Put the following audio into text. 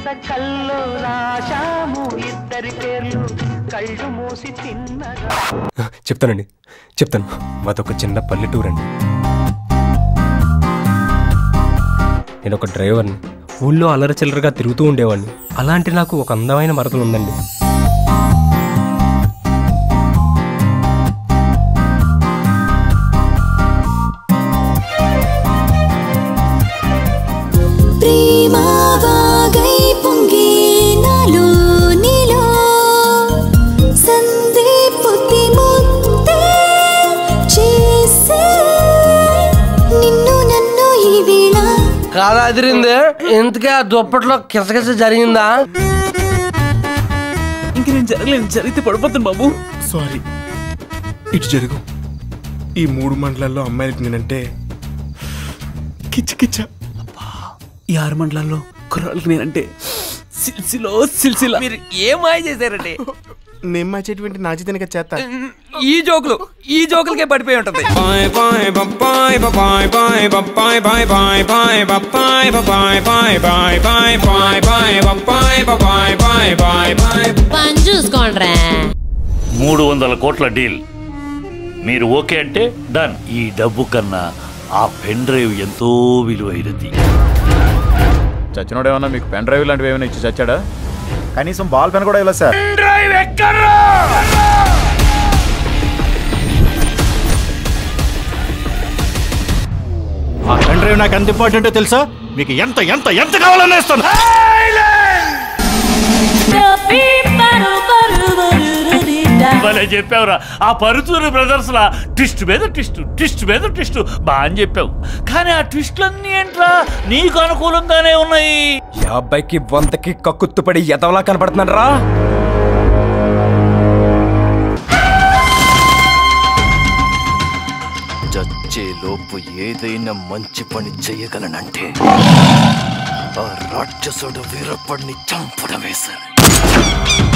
కల్లో రాశాము ఇద్దరి పేర్లు కళ్ళు మూసి తిన్నగా చెప్తానండి చెప్తాను మాదొక చిన్న పల్లెటూరు అండి నేను ఒక డ్రైవర్ని ఊళ్ళో అల్లరి చిల్లరగా తిరుగుతూ ఉండేవాడిని అలాంటి నాకు ఒక అందమైన మరదలు ఉందండి ప్రేమవాగై పొంగే నాలో నీలో సందేపుతి ముద్దే చేసే నిన్ను నన్ను ఈ వేళ కాదా అదిరింది ఇంతకే ఆ దుప్పట్లో కిసకిస జరిగిందా ఇంక నేను జరగలేదు జరిగితే పడిపోతాను బాబు సారీ ఇటు జరుగు ఈ మూడు మండలాల్లో అమ్మాయిలకి నేనంటే కిచ్చ కిచ్చ ఈ ఆరు మండలాల్లో కుర్రాళ్ళకి నేనంటే సిల్సిలో సిల్సిలా మీరు ఏ మాయ చేశారండి నేను మార్చేటువంటి నా చేతనిక చేత ఈ జోకులు ఈ జోకులకే పడిపోయి ఉంటుంది పని చూసుకోండి మూడు వందల కోట్ల డీల్ మీరు ఓకే అంటే డన్ ఈ డబ్బు కన్నా ఆ పెన్ డ్రైవ్ ఎంతో విలువైనది చచ్చినోడు ఏమన్నా మీకు పెన్ డ్రైవ్ లాంటివి ఏమైనా ఇచ్చి చచ్చాడా కనీసం బాల్ పెన్ కూడా ఇవ్వలేదు సార్ డ్రైవ్ ఎక్కడ్రా ఆ పెన్ డ్రైవ్ నాకు ఎంత ఇంపార్టెంటో తెలుసా మీకు ఎంత ఎంత ఎంత కావాలన్నా ఇస్తాను భలే చెప్పావురా ఆ పరుచూరు బ్రదర్స్ లా ట్విస్ట్ మీద ట్విస్ట్ ట్విస్ట్ మీద ట్విస్ట్ బాగా అని చెప్పావు కానీ ఆ ట్విస్ట్లన్నీ ఏంట్రా నీకు అనుకూలంగానే ఉన్నాయి యాభైకి వందకి కక్కుత్తుపడి ఎదవలా కనపడుతున్నాను రా చచ్చేలోపు ఏదైనా మంచి పని చెయ్యగలనంటే ఆ రాక్షసుడు వీరప్పడిని చంపడమే సరే